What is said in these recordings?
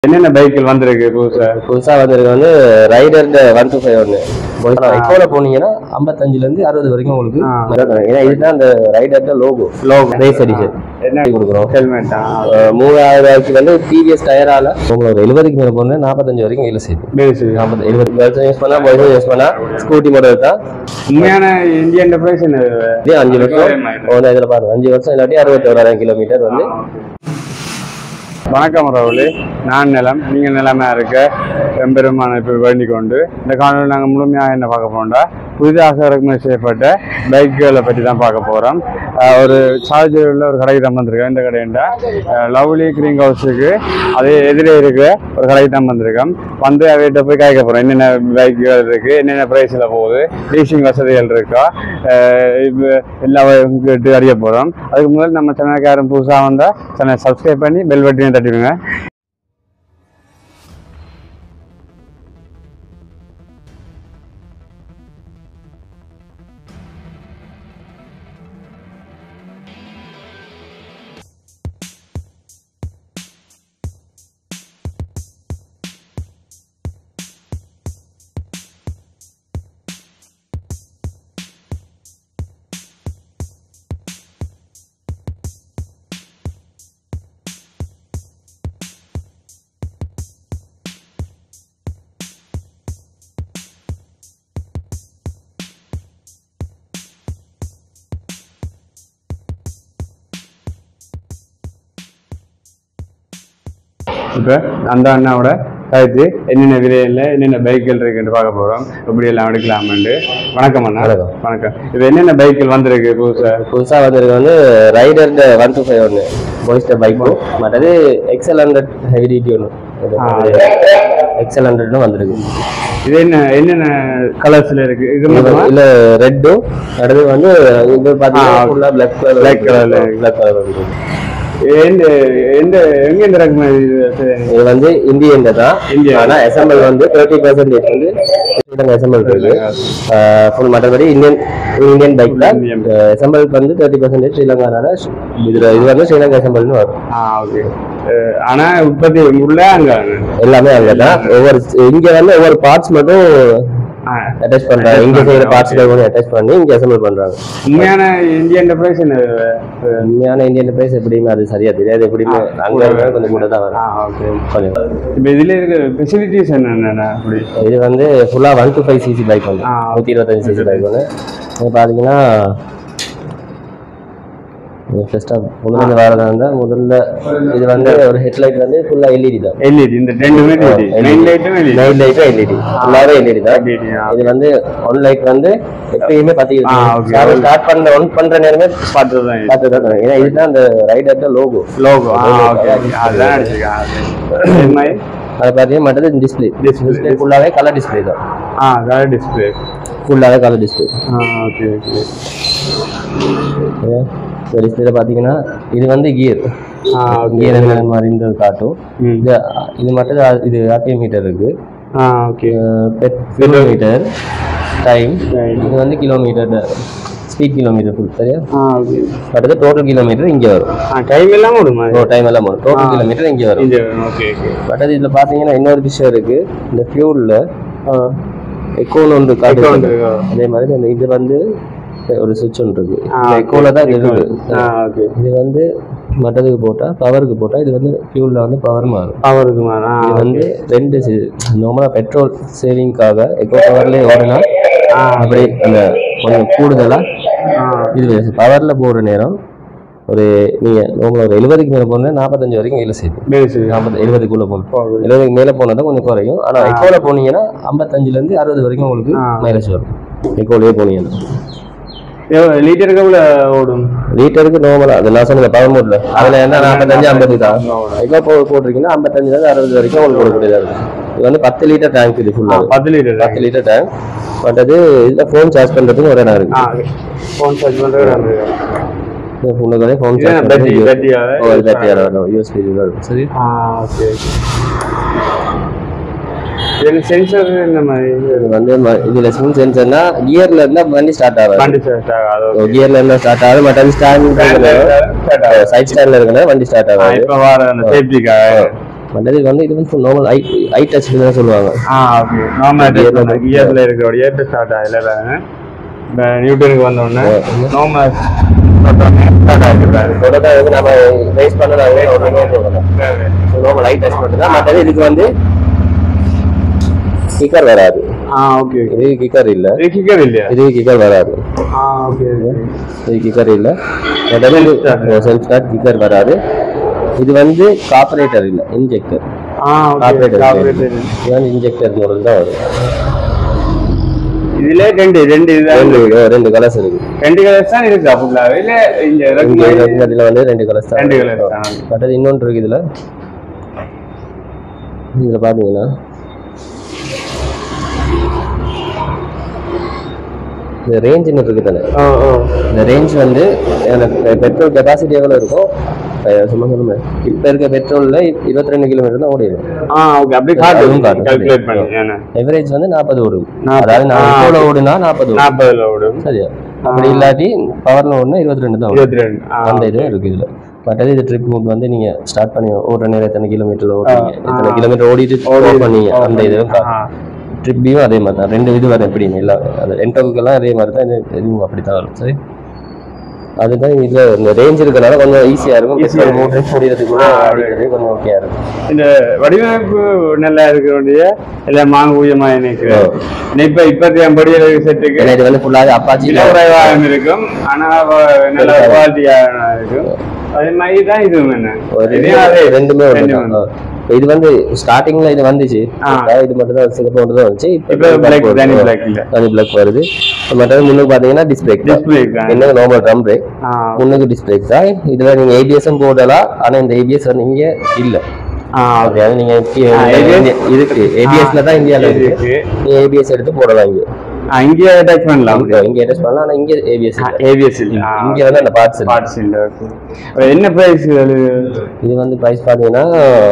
என்னென்ன பைக்கில் வந்திருக்கு புதுசா புதுசா வந்திருக்கு வந்து ரைடர் ஒன் டூ ஃபைவ் ஒன்று எக்கோல போனீங்கன்னா ஐம்பத்தஞ்சுல இருந்து அறுபது வரைக்கும் உங்களுக்கு ஆ. தரும். ஏன்னா இதுதான் அந்த ரைடர்ட லோகோ லோகோ ரேஸ் எடிஷன் என்ன கொடுக்குறோம் ஹெல்மெட்டா மூவாயிரம் ரூபாய்க்கு வந்து டிவிஎஸ் டயரால உங்களுக்கு ஒரு எழுபதுக்கு மேல போன நாற்பத்தஞ்சு வரைக்கும் கையில் செய்யுது பேசு நாற்பது எழுபது கேர்ள்ஸும் யூஸ் பண்ணா பாய்ஸும் யூஸ் பண்ணா ஸ்கூட்டி மாடல் தான் உண்மையான இந்தியன் பிரைஸ் என்ன இதே அஞ்சு வருஷம் வந்து இதுல பாருங்க அஞ்சு வருஷம் இல்லாட்டி அறுபத்தி ஓராயிரம் கிலோமீட்டர் வந்து வணக்கம் ராகுலி நான் நிலம் நீங்க நிலமா இருக்க எம்பெருமான இப்போ வேண்டிக் கொண்டு இந்த காணொலி நாங்கள் முழுமையாக என்ன பார்க்க போறோம்டா புதிதாக இறக்குமதி செய்யப்பட்ட பைக்குகளை பற்றி தான் பார்க்க போகிறோம் ஒரு சார்ஜரில் ஒரு கடைக்கு தான் வந்திருக்கேன் இந்த கடைண்டா லவ்லி கிரீன் ஹவுஸுக்கு அதே எதிரே இருக்கிற ஒரு கடைக்கு தான் வந்திருக்கோம் வந்து அவைகிட்ட போய் கேட்க போகிறோம் என்னென்ன பைக்குகள் இருக்குது என்னென்ன ப்ரைஸில் போகுது லீசிங் வசதிகள் இருக்கா அஹ் இது எல்லா கேட்டு அறிய போகிறோம் அதுக்கு முதல் நம்ம சேனலுக்கு யாரும் புதுசாக வந்தால் சேனல் சப்ஸ்கிரைப் பண்ணி பெல் பட்டனையும் தட்டிடுங்க இப்போ அந்த அண்ணாவோட கழித்து என்னென்ன விலையில் என்னென்ன பைக்குகள் இருக்குன்னு பார்க்க போகிறோம் எப்படி எல்லாம் எடுக்கலாம்னு வணக்கம் அண்ணா வணக்கம். வணக்கம் இது என்னென்ன பைக்குகள் வந்திருக்கு புதுசாக புதுசா வந்திருக்கு வந்து ரைடர் ஒன் டூ ஃபைவ் ஒன்று பாய்ஸ்ட பைக் மற்றது எக்ஸல் ஹண்ட்ரட் ஹெவி டியூட்டி ஒன்று எக்ஸல் ஹண்ட்ரட்னு வந்திருக்கு இது என்ன என்னென்ன கலர்ஸில் இருக்கு இது மட்டுமா இல்ல ரெட்டும் அடுத்து வந்து இது பாத்தீங்கன்னா ஆ, ஃபுல்லா பிளாக் கலர் black colour ல பிளாக் கலர் வந்து எந்த எந்த எங்க இந்த ரகம் இது வந்து இந்தியன் தான் Indian. ஆனா அசம்பிள் வந்து தேர்ட்டி பர்சன்டேஜ் வந்து அசம்பிள் இருக்கு ஃபுல் மற்றபடி இந்தியன் இந்தியன் பைக் தான் Indian. அசம்பிளுக்கு வந்து தேர்ட்டி பர்சன்டேஜ் ஸ்ரீலங்கானால இதுல இது வந்து ஸ்ரீலங்கா அசம்பிள்னு வரும் ஆ ஓகே ஆனா உற்பத்தி உள்ள அங்க எல்லாமே அங்கதான் ஒவ்வொரு இங்க வந்து ஒவ்வொரு பார்ட்ஸ் மட்டும் ஆ, அட்டாச் பண்றாங்க இங்க செய்யற பார்ட்ஸ் கொஞ்சம் அட்டாச் பண்ணி இங்க அசம்பிள் பண்றாங்க உண்மையான இந்திய என்டர்பிரைஸ் என்ன உண்மையான இந்தியன் பிரைஸ் எப்படியுமே அது சரியா தெரியாது எப்படியுமே அங்க இருந்தா கொஞ்சம் கூட தான் ஆ வரும் ஓகே கொஞ்சம் இப்போ இதுல இருக்க ஃபெசிலிட்டிஸ் என்னென்ன அப்படி இது வந்து ஃபுல்லா one two five CC bike வந்து ஆ. நூற்றி இருபத்தஞ்சு சிசி பைக் வந்து இது பார்த்தீங்கன்னா ஃபர்ஸ்ட்டாக முதல்ல வரதா இருந்தால் முதல்ல இது வந்து ஒரு ஹெட்லைட் வந்து ஃபுல்லாக எல்இடி தான் எல்இடி இந்த ரெண்டுமே எல்இடி மெயின் லைட்டும் எல்இடி நைட் லைட்டும் எல்இடி ஃபுல்லாகவே எல்இடி தான் LED, ஆ. இது வந்து ஒன் லைட் வந்து எப்பயுமே பற்றி ஆ, okay. ஸ்டார்ட் பண்ண ஒன் பண்ற நேரமே பார்த்து தான் பார்த்து தான் தரும். ஏன்னா இதுதான் அந்த ரைடர்ட லோகோ லோகோ ஆ ஓகே ஓகே அதான் அடிச்சிருக்கேன் இது மாதிரி அதை பார்த்தீங்கன்னா மற்றது டிஸ்பிளே Display. டிஸ்பிளே ஃபுல்லாகவே கலர் டிஸ்பிளே தான் ஆ கலர் டிஸ்பிளே ஃபுல்லாகவே கலர் டிஸ்பிளே ஆ ஓகே ஓகே இந்த டிஸ்பிளேல பார்த்தீங்கன்னா இது வந்து கியர் ஆ ஓகே கியர் என்ன மாதிரி இந்த காட்டும் ம். இது இது மட்டும் தான் இது ஆர்டிஎம் மீட்டர் இருக்கு ஆ okay petrol meter time Time. இது வந்து கிலோமீட்டர் ஸ்பீட் கிலோமீட்டர் ஃபுல் சரியா ஆ ஓகே அடுத்து டோட்டல் கிலோமீட்டர் இங்கே வரும் ஆ டைம் எல்லாம் விடுமா ஓ டைம் எல்லாம் வரும் டோட்டல் ஆ. கிலோமீட்டர் இங்கே வரும் இந்த ஓகே ஓகே பட் அது இதில் பார்த்தீங்கன்னா இன்னொரு விஷயம் இருக்கு இந்த ஃபியூலில் எக்கோன்னு ஒன்று Echo காட்டு ஒன்று இருக்கா? அதே மாதிரி அந்த இது வந்து ஒரு சுவிட்ச் ஒன்று இருக்கு ஆ, இந்த எக்கோவில் தான் இது இருக்கு ஆ ஓகே இது வந்து மற்றதுக்கு போட்டால் பவருக்கு போட்டால் இது வந்து ஃபியூலில் வந்து பவர் மாறும் பவர் இருக்குமா ஆ இது வந்து ரெண்டு நார்மலாக பெட்ரோல் சேவிங்காக எக்கோ பவர்லேயே ஓடினா அப்படி அந்த கொஞ்சம் கூடுதலாக ஆ இது பவரில் போகிற நேரம் ஒரு நீங்கள் நார்மலாக ஒரு எழுபதுக்கு மேலே போனால் நாற்பத்தஞ்சு வரைக்கும் கையில் செய்யும் பேசு நாற்பது எழுபதுக்குள்ளே போகணும் போகுது. எழுபதுக்கு மேலே போனால் தான் கொஞ்சம் குறையும் ஆனால் எக்கோவில் போனீங்கன்னா ஐம்பத்தஞ்சுலேருந்து அறுபது வரைக்கும் உங்களுக்கு ஆ. மைலேஜ் வரும் எக்கோலேயே போனீங்கன்னா எவ்வளோ லிட்டருக்கு எவ்வளோ ஓடும் லிட்டருக்கு நார்மலாக அது நான் சொன்னது பவர் மோட்ல அதில் என்ன நாற்பத்தஞ்சு ஐம்பது தான் எக்கோ போ போட்டிருக்கீங்கன்னா ஐம்பத்தஞ்சுலேருந்து அறுபது வரைக்கும் உங்களுக்கு கொடுக்கக்கூடியதாக இருக்கும் இது வந்து பத்து லிட்டர் டேங்க் இது ஆ ஃபுல்லாக பத்து லிட்டர் பத்து லிட்டர் டேங்க் பட் அது இதில் ஃபோன் சார்ஜ் பண்ணுறதுக்கு ஒரு இடம் இருக்கு ஆ ஃபோன் சார்ஜ் பண்ணுறது ஃபோனுக்கு ஃபோன் இது சார்ஜ் பேட்டரி பேட்டரியாவே ஓ இது பேட்டரியாக வரும் யூஎஸ்பி இதில் இருக்கும் சரி ஆ ஓகே இதில் சென்சர் இந்த மாதிரி இது வந்து ம- இதுல ஸ்விங் சென்சர்னா கியர்ல இருந்தா வண்டி ஸ்டார்ட் ஆகாது வண்டி ஸ்டார்ட் ஆகாது கியர்ல இருந்தா ஸ்டார்ட் ஆகுது மற்ற ஸ்டாண்ட் Start ஆகாது. சைட் ஸ்டாண்ட்ல இருக்கணும் வண்டி ஸ்டார்ட் ஆகாது இப்போ வர அந்த சேஃப்டிக்காக மற்றது இது வந்து இது வந்து நார்மல் ஐ ஐ டச் தான் சொல்லுவாங்க ஆ ஓகே நார்மல் Gear ல கியர்ல இருக்கிற ஏற்ற ஸ்டார்ட் ஆகல பாருங்க இந்த நியூட்டனுக்கு வந்த உடனே நார்மல் ஸ்டார்ட் ஆகிருக்காரு தொடர்ந்து வந்து நம்ம ரேஸ் பண்ணனாலே ஒன்றுமே போகலாம் நார்மல் ஐ டச் மட்டும் தான் மற்றது இதுக்கு வந்து கிக்கர் வராது ஆ ஓகே இது கிக்கர் இல்ல இது கிக்கர் இல்லையா இது கிக்கர் வராது ஆ ஓகே இது கிக்கர் இல்ல செல்ஃப் ஸ்டார்ட் கிக்கர் வராது இது வந்து கார்பரேட்டர் இல்ல இன்ஜெக்டர் ஆ ஓகே கார்பரேட்டர் இது வந்து இன்ஜெக்டர் மாடல் தான் வரும் இதுல ரெண்டு ரெண்டு இதுதான் ரெண்டு ரெண்டு கலர்ஸ் இருக்கு ரெண்டு கலர்ஸ் தான் இருக்கா ஃபுல்லாவே இல்ல இங்க இங்க இறக்குமதி- இறக்குமதியில வந்து ரெண்டு கலர்ஸ் தான் ரெண்டு colours தான். பட் இன்னொன்று இருக்கு இதுல இதுல பாத்தீங்கன்னா இந்த ரேஞ்சுன்னு இருக்கு தானே ஓ ஓ இந்த ரேஞ்ச் வந்து எனக்கு பெட்ரோல் கெப்பாசிட்டி எவ்வளோ இருக்கும் அஹ் சும்மா சொல்லுங்க இப்போ இருக்க பெட்ரோல்ல இருபத்தி ரெண்டு கிலோமீட்டர் தான் ஓடிடும் ஆ ஓகே அப்படியே அதுவும் காட்டு காட்டும். கால்குலேட் பண்ணி ஏன்னா எவரேஜ் வந்து நாற்பது ஓடும் நாற்பது. அதாவது நான் ஆ. பெட்ரோல ஓடுனா நாற்பது ஓடும் நாற்பதுல ஓடும் சரியா அப்படி இல்லாட்டி பவர்ல ஓடுனா இருபத்தி ரெண்டு தான் ஓடும் இருபத்தி ரெண்டு ஆ அந்த இதுவும் இருக்கு இதுல மற்றது இது ட்ரிப் மூட் வந்து நீங்க ஸ்டார்ட் பண்ணி ஓடுற நேரம் எத்தனை கிலோமீட்டர் ஓடுறீங்க எத்தனை கிலோமீட்டர் ஓடிட்டு ஓட் பண்ணீங்க அந்த இதுவும் ஆ. ட்ரிப்பையும் அதே மாதிரி தான் ரெண்டு இது வரும் எப்படின்னு இல்லை அது ரெண்டோக்கெல்லாம் அதே மாதிரி தான் இது இதுவும் அப்படி தான் வரும் சரி அதுதான் இதுல இந்த ரேஞ்ச் இருக்கனால கொஞ்சம் ஈஸியா இருக்கும் Easy ஆ பெட்ரோல் மூட்டை முடியறதுக்குள்ள ஆ, அடிக்கிறது கொஞ்சம் ஓகே இருக்கும் இந்த வடிவமைப்பு நல்லா இருக்கக்கூடிய எல்லாம் மாங்கூயமா எனக்கு இப்ப இப்பத்தி படி செட்டுக்கு ஏன்னா இது வந்து ஃபுல்லாக அப்பாச்சி விலை குறைவாக இருக்கும் ஆனா வ- நல்ல குவாலிட்டியாக இருக்கும் அதே மாதிரி தான் இதுவும் என்ன இதையும் அதே ரெண்டுமே ஒன்று ரெண்டுமே தான் ஒண்ணு. இப்ப இது வந்து ஸ்டார்டிங்ல இது வந்துச்சு ஆ. அதாவது இது மட்டும் தான் சிங்கப்பூர் மட்டும் தான் வந்துச்சு இப்ப இப்போ black, தனி black இல்ல. தனி பிளாக் வருது மற்றது முன்னுக்கு பாத்தீங்கன்னா டிஸ்பிளே Display தான். என்ன நார்மல் ட்ரம் பிரேக் ஆ முன்னுக்கு டிஸ்பிளே தான் இதுல நீங்க ஏபிஎஸும் போடலாம் ஆனா இந்த ஏபிஎஸ் வந்து இங்க இல்ல ஆ அதாவது நீங்க ஆ, ABS? இருக்கு ஏபிஎஸ்ல தான் இந்தியால இருக்கு இருக்கு. நீங்க ஏபிஎஸ் எடுத்து போடலாம் இங்க ஆ, இங்கே அட்டாச் பண்ணலாம் இங்க- இங்க அட்டாச் பண்ணலாம் ஆனா இங்க ஏபிஎஸ் ஏபிஎஸ் இல்ல ஆ, இங்க வந்து அந்த பார்ட்ஸ் பார்ட்ஸ் இல்ல okay. அப்ப என்ன பிரைஸ் இது வந்து பிரைஸ் பாத்தீங்கன்னா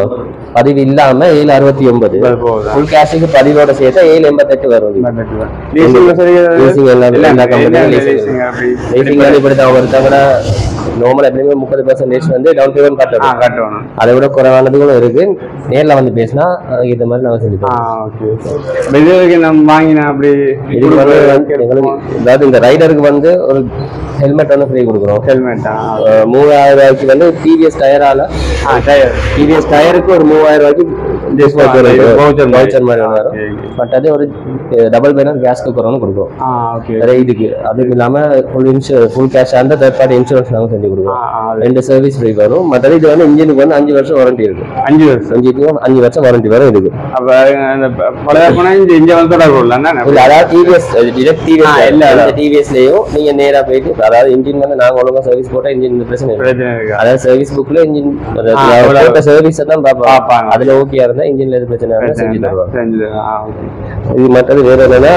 பதிவு இல்லாம ஏழு அறுபத்தி ஒன்பது போகுதா ஃபுல் கேஷுக்கு பதிவோட சேர்த்தா ஏழு எண்பத்தெட்டு வரும் இது. லீசிங் சரி Leasing எல்லாம் எல்லா எல்லாம் company-யும் leasing லீசிங் அப்படி ரேசிங் வந்து இப்படி தான் ஒருத்தவங்க நார்மல் எப்பயுமே முப்பது பர்சன்டேஜ் வந்து டவுன் பேமெண்ட் ஆ கட்டணும் காட்டணும் அதை விட குறைவானதுகளும் இருக்கு நேர்ல வந்து பேசினா அதுக்கு இந்த மாதிரி நாங்க செஞ்சு ஆ தரோம் ஓகே இது வரைக்கும் நம்ம வாங்கினா அப்படி இதுக்கு வந்து எங்களுக்கு அதாவது இந்த ரைடருக்கு வந்து ஒரு ஹெல்மெட் வந்து ஃப்ரீ கொடுக்குறோம் ஹெல்மெட்டா அஹ் மூவாயிரம் ரூபாய்க்கு வந்து டிவிஎஸ் டயரால ஆ டயர் டிவிஎஸ் டயருக்கு ஒரு மூவாயிரம் ரூபாய்க்கு டிஸ்கவுண்ட் voucher மாதிரி. வரும் மாதிரி வரும் Okay, okay. பட் அது ஒரு டபுள் பேனர் கேஸ் குக்கரும் கொடுக்குறோம் ஆ ஓகே வேற இதுக்கு அதுக்கு இல்லாம ஃபுல் இன்சூர் ஃபுல் கேஷ் அந்த தேர்ட் பார்ட்டி இன்சூரன்ஸ் நாங்க செஞ்சு ஆ கொடுக்குறோம் ஆ, அது ரெண்டு சர்வீஸ் ஃப்ரீ வரும் மற்றது இது வந்து இன்ஜினுக்கு வந்து அஞ்சு வருஷம் வாரண்டி இருக்கு அஞ்சு வருஷம் இன்ஜினுக்கு அஞ்சு வருஷம் வாரண்டி வரும் இதுக்கு அப்ப அந்த ப- பழைய போனா இங்க இங்க வந்து தொடர்பு இல்லை இல்ல அதாவது டிவிஎஸ் டிரெக்ட் ஆ, டிவிஎஸ் இல்ல, இல்ல அதான். டிவிஎஸ்லயும் நீங்க நேரா போயிட்டு அதாவது இன்ஜின் வந்து நாங்க ஒழுங்கா சர்வீஸ் போட்டா இன்ஜின் இந்த பிரச்சனை இல்லை பிரச்சனை இருக்கா அதாவது சர்வீஸ் புக்ல இன்ஜின் ஆ, அவ்வளவு. போட்ட சர்வீஸ் தான் பார்ப்பாங்க பார்ப்பாங்க. அதுல ஓகே இருந்தா இன்ஜின்ல எது பிரச்சனை இருந்தா பிரச்சனை செஞ்சு இல்லை தருவாங்க செஞ்சு தருவாங்க. ஆ ஓகே இது மற்றது வேற என்னன்னா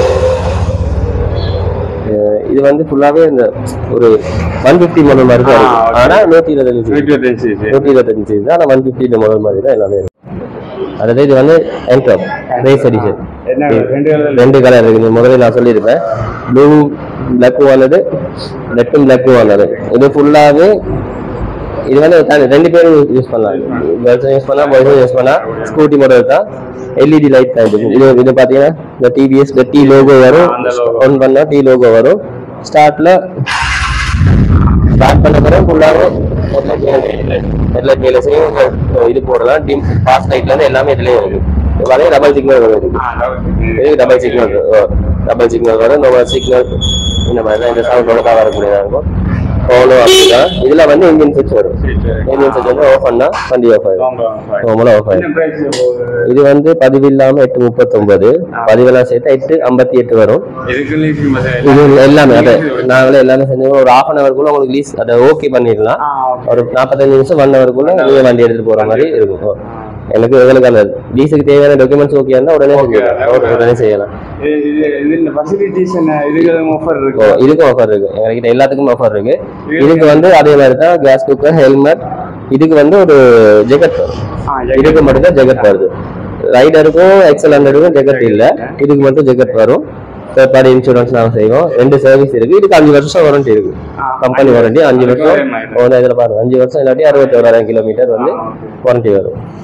அஹ் இது வந்து ஃபுல்லாவே இந்த ஒரு ஒன் பிப்டி மாடல் மாதிரி தான் ஆ, இருக்கும். okay. ஆனா நூத்தி இருபத்தஞ்சு இருபத்தஞ்சு cc. நூத்தி இருபத்தஞ்சு இது ஆனா ஒன் பிப்டி மாடல் மாதிரி தான் எல்லாமே இருக்கும் அதாவது இது வந்து என்டாப் ரேஸ் எடிஷன் என்ன ரெண்டு கலர் ரெண்டு கலர் இருக்கு முதல்ல நான் சொல்லியிருப்பேன் ப்ளூ பிளாக் வந்தது ரெட்டும் பிளாக்கும் வந்தது இது ஃபுல்லாவே இது வந்து தனி- ரெண்டு பேரும் யூஸ் பண்ணலாம் கேர்ள்ஸும் யூஸ் பண்ணலாம் பாய்ஸும் யூஸ் பண்ணலாம் ஸ்கூட்டி மாடல் தான் எல்இடி லைட் தான் இது இது இது பார்த்தீங்கன்னா இந்த டிவிஎஸ் இந்த டி லோகோ வரும் அந்த logo. ஆன் பண்ணா டி லோகோ வரும் ஸ்டார்ட்ல ஸ்டார்ட் பண்ண பிறகு ஃபுல்லாக ஹெட்லைட் கேலஸையும் இது போடலாம் டிம் ஃபாஸ்ட் லைட்ல இருந்து எல்லாமே இதுலயே இருக்கு இது பார்த்தீங்கன்னா டபுள் சிக்னல் இருக்கு ஆ double. இது டபுள் சிக்னல் டபுள் சிக்னல் வரும் நம்ம சிக்னல் இந்த மாதிரி தான் இந்த சவுண்டோட தான் வரக்கூடியதாக இருக்கும் ஃபோனும் அப்படிதான் இதுல வந்து இன்ஜின் சுவிட்ச் வரும் இன்ஜின் சுவிட்ச் வந்து ஆஃப் பண்ணா வண்டி ஆஃப் ஆயிடும் ரொம்ப fine. நார்மலா ஆஃப் என்ன ஆயிடும் price போகுது? இது வந்து பதிவு இல்லாம எட்டு முப்பத்தொன்பது பதிவெல்லாம் சேர்த்தா எட்டு ஐம்பத்தி எட்டு வரும் இதுக்கு leasing மசாலா இது எல்லாமே அதை நாங்களே எல்லாமே செஞ்சு ஒரு ஹாஃப் அன் ஹவருக்குள்ள உங்களுக்கு லீஸ் அதை ஓகே பண்ணிடலாம் ஆ ஓகே ஒரு நாற்பத்தஞ்சு நிமிஷம் ஒன் ஹவருக்குள்ள நீங்க வண்டி எடுத்துட்டு போற மாதிரி இருக்கும் எனக்கு எங்களுக்கு அந்த லீஸுக்கு தேவையான டாக்குமெண்ட்ஸ் ஓகே இருந்தா உடனே செஞ்சுக்கலாம் உடனே செய்யலாம் இது இது- இது இந்த ஃபெசிலிட்டிஸ் என்ன இதுக்கு ஆஃபர் ஓ, இருக்கு இதுக்கும் ஆஃபர் இருக்கு எங்ககிட்ட எல்லாத்துக்கும் ஆஃபர் இருக்கு இதுக்கு வந்து அதே மாதிரி தான் கேஸ் குக்கர் ஹெல்மெட் இதுக்கு வந்து ஒரு ஜெகட் வரும் ஆ இதுக்கு மட்டும் தான் ஜெகட் வருது ரைடருக்கும் எக்ஸல் ஹண்ட்ரடுக்கும் ஜெகட் இல்ல இதுக்கு மட்டும் ஜெகட் வரும் தேர்ட் பார்ட்டி இன்சூரன்ஸ் நாங்க செய்வோம் ரெண்டு சர்வீஸ் இருக்கு இதுக்கு அஞ்சு வருஷம் வாரண்டி இருக்கு ஆ, கம்பெனி வாரண்டி அஞ்சு வருஷம் ஒரே மாதிரி. ஒரு இதுல பாருங்க அஞ்சு வருஷம் இல்லாட்டி அறுபத்தி ஓராயிரம் கிலோமீட்டர் வந்து ஆ, okay. வாரண்டி வரும்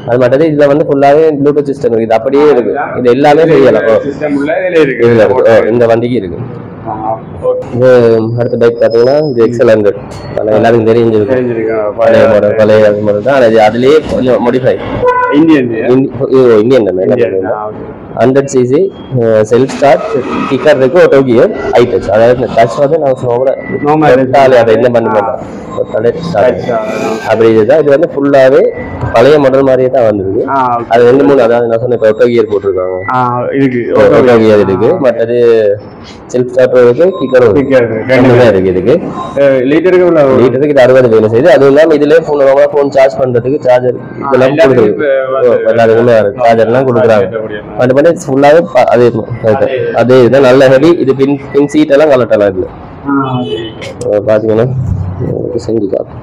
அது மட்டும் இதுல வந்து ஃபுல்லாவே ப்ளூடூத் சிஸ்டம் இருக்கு இது அப்படியே இருக்கு இது எல்லாமே செய்யலாம் ஓ, சிஸ்டம் உள்ள இதுல இருக்கு இதுல இருக்கு. ஓ, இந்த வண்டிக்கு இருக்கு ஆ, ஓகே. இது அடுத்த பைக் பாத்தீங்கன்னா இது எக்ஸல் ஹண்ட்ரட் எல்லாருக்கும் தெரிஞ்சிருக்கும் தெரிஞ்சிருக்கேன் பழைய மாடல் பழைய மாடல் தான் ஆனா இது அதுலயே கொஞ்சம் மாடிஃபை இந்தியன் இந்தியன் தானே Indian hundred CC self start kicker இருக்கு ஒரு டோக்கியோ ஐ டச் அதாவது டச் வந்து நான் சொல்ல Normal. அதை என்ன பண்ண மாட்டோம் அப்படி இதுதான் இது வந்து ஃபுல்லாவே பழைய மாடல் மாதிரியே தான் வந்திருக்கு ஆ அது ரெண்டு மூணு அதாவது நான் சொன்ன இப்போ கியர் போட்டிருக்காங்க ஆ இருக்கு ஆட்டோ கியர் இருக்கு மற்றது செல்ஃப் ஸ்டார்ட் இருக்கு கிக்கரும் இருக்கு Kicker இருக்கு. ரெண்டு தான் இருக்கு இதுக்கு லிட்டருக்கு உள்ள வீட்டுக்கு இது அறுபது வேலை செய்யுது அதுவும் இல்லாம இதுலயே ஃபோன் நம்ம ஃபோன் சார்ஜ் பண்றதுக்கு சார்ஜர் இதெல்லாம் எல்லாத்துக்கும் கொடுக்குறது இப்ப எல்லாருக்குமே சார்ஜர்லாம் கொடுக்குறாங்க அது பண்ணி ஃபுல்லாவே அதே அது- அதே இதுதான் நல்ல ஹெவி இது பின் பின் சீட் எல்லாம் கலட்டலாம் இதுல அஹ் பாத்தீங்கன்னா உங்களுக்கு செஞ்சு காட்டு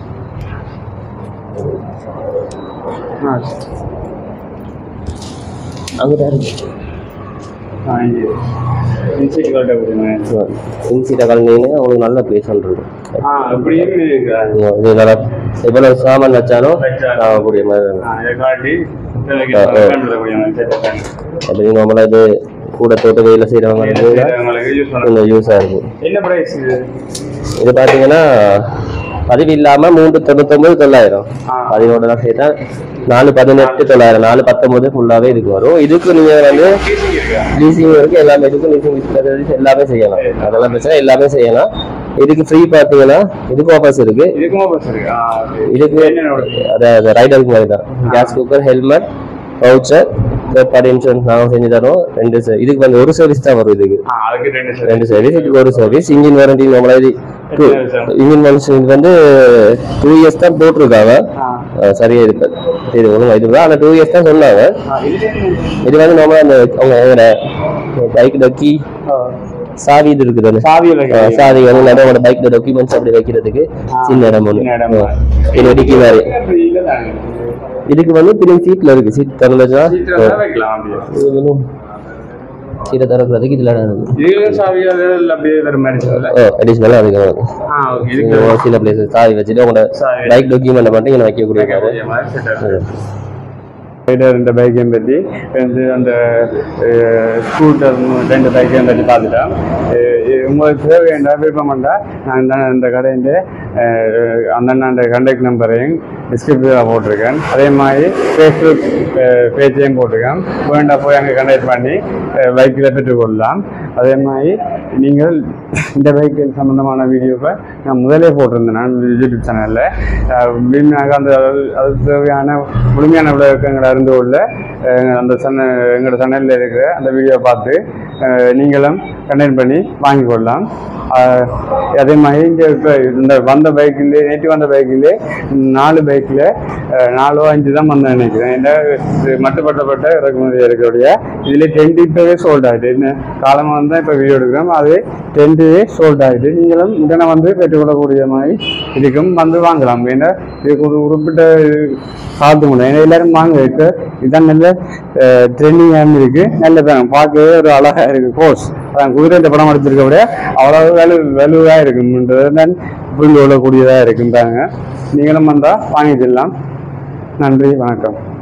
அங்கே இருக்கு பின் சீட்டை கலந்தீங்கன்னா உங்களுக்கு நல்ல பிளேஸ் இருக்கும் இது நல்லா எவ்வளவு சாமான் வச்சாலும் ஆகக்கூடிய மாதிரி இருக்கும் அப்படி நம்மள இது கூட தோட்ட வேலை செய்யறவங்க வந்து கொஞ்சம் யூஸா இருக்கும் என்ன பிரைஸ் இது இது பாத்தீங்கன்னா பதிவு இல்லாம மூன்று தொண்ணூத்தொன்பது தொள்ளாயிரம் ஆ. பதினோட சேர்த்தா நாலு பதினெட்டு தொள்ளாயிரம் நாலு பத்தொன்பது ஃபுல்லாவே இதுக்கு வரும் இதுக்கு நீங்க வந்து லீசிங் இருக்கு எல்லாமே இருக்கு லீசிங் எல்லாமே செய்யலாம் அதெல்லாம் பிரச்சனை எல்லாமே செய்யலாம் இதுக்கு ஃப்ரீ பாத்தீங்கன்னா இதுக்கு ஆஃபர்ஸ் இருக்கு இதுக்கும் பஸ் இருக்கு ஆ, okay. இதுக்கு என்னென்ன அதாவது ரைடருக்கு மாதிரி தான் gas cooker helmet voucher third party insurance நாங்கள் செஞ்சு தரோம் ரெண்டு ser- இதுக்கு வந்து ஒரு சர்வீஸ் தான் வரும் இதுக்கு ஆ, அதுக்கு ரெண்டு சார் ரெண்டு சர்வீஸ் இதுக்கு ஒரு சர்வீஸ் இன்ஜின் வாரண்டி நம்மள இது இன்ஜின் வாரண்டி இது வந்து டூ இயர்ஸ் தான் போட்டிருக்காங்க ஆ. அஹ் சரியா இருக்கு இது ஒன்றும் இது ஆனால் டூ இயர்ஸ் தான் சொன்னாங்க ஆ, இது இது வந்து நம்ம அந்த அவங்க பைக் டக்கி சாவி இது இருக்குது அந்த சாவியில் அஹ் சாவி வந்து நம்மளோட பைக்ல டாக்குமெண்ட்ஸ் அப்படி வைக்கிறதுக்கு சின்ன இடம் ஒன்று சின்ன இடம். இது டிக்கி மாதிரி இல்ல தானே இதுக்கு வந்து பின்னாடி சீட்ல இருக்கு சீட் திறந்துச்சா சீக்கிரம் வைக்கலாம் அப்படியே சீட்டை திறக்கிறதுக்கு இதுல இடம் இருக்கு இதுல சாவி அது அப்படியே வேற மாதிரி சொல்லல ஓ அடிஷ்னலாக அதுக்கு வரும். ஆ ஓகே நீங்க இதுக்கு ஒரு சில பிளேஸ் சாவி வச்சுட்டு உங்களோட சாவி. பைக் டாக்குமெண்ட் மட்டும் இங்கே வைக்கக்கூடிய மாதிரி வைக்கக்கூடிய மாதிரி setup. அது. ரைடர் இந்த பைக்கையும் பற்றி வந்து அந்த ஸ்கூட்டர் ரெண்டு பைக்கையும் பற்றி பார்த்துட்டோம் அஹ் இது உங்களுக்கு தேவையான விருப்பம் பண்ணால் நான் தான் இந்த கடையின் அந்த அந்த கண்டக்ட் நம்பரையும் டிஸ்கிரிப்ஷனில் போட்டிருக்கேன் அதே மாதிரி ஃபேஸ்புக் பேஜையும் போட்டிருக்கேன் வேண்டாம் போய் அங்கே கண்டக்ட் பண்ணி பைக்கில் பெற்றுக்கொள்ளலாம் அதே மாதிரி நீங்கள் இந்த பைக்கில் சம்மந்தமான வீடியோவை நான் முதலே போட்டிருந்தேன் நான் யூடியூப் சேனலில் முழுமையாக அந்த அது- அதுக்கு தேவையான முழுமையான விளக்கங்களை அறிந்து கொள்ள அஹ், அந்த சன எங்களோட சேனலில் இருக்கிற அந்த வீடியோவை பார்த்து அஹ், நீங்களும் கண்டெக்ட் பண்ணி வாங்கிக் கொள்ளலாம் அஹ், அதே மாதிரி இங்கே இப்போ இந்த வந்த பைக்கிலே நேற்று வந்த பைக்கிலே நாலு பைக்கில் நாலோ அஞ்சு தான் வந்து நினைக்கிறேன் ஏன்னா இது மட்டுப்படுத்தப்பட்ட இறக்குமதி இருக்கக்கூடிய இதில் டென்ட் இப்போவே சோல்ட் ஆகிட்டு என்ன காலமாக வந்து இப்போ வீடியோ எடுக்கிறோம் அது டென்ட்டு சோல்ட் ஆகிட்டு நீங்களும் உடனே வந்து பெற்றுக்கொள்ளக்கூடிய மாதிரி இருக்கும் வந்து வாங்கலாம் ஏன்னா இதுக்கு ஒரு குறிப்பிட்ட பார்த்து முடியும் ஏன்னா எல்லாரும் வாங்க இப்போ இதான் நல்ல ட்ரெண்டிங்காகவும் இருக்கு நல்லதான் பார்க்கவே ஒரு அழகா இருக்கு கோர்ஸ் அதான் குதிரை இந்த படம் எடுத்திருக்க விட அவ்வளவு வலு வலுவாக இருக்குன்றது தான் புரிந்து கொள்ளக்கூடியதாக இருக்குன்றாங்க நீங்களும் வந்தால் வாங்கிக்கலாம் நன்றி வணக்கம்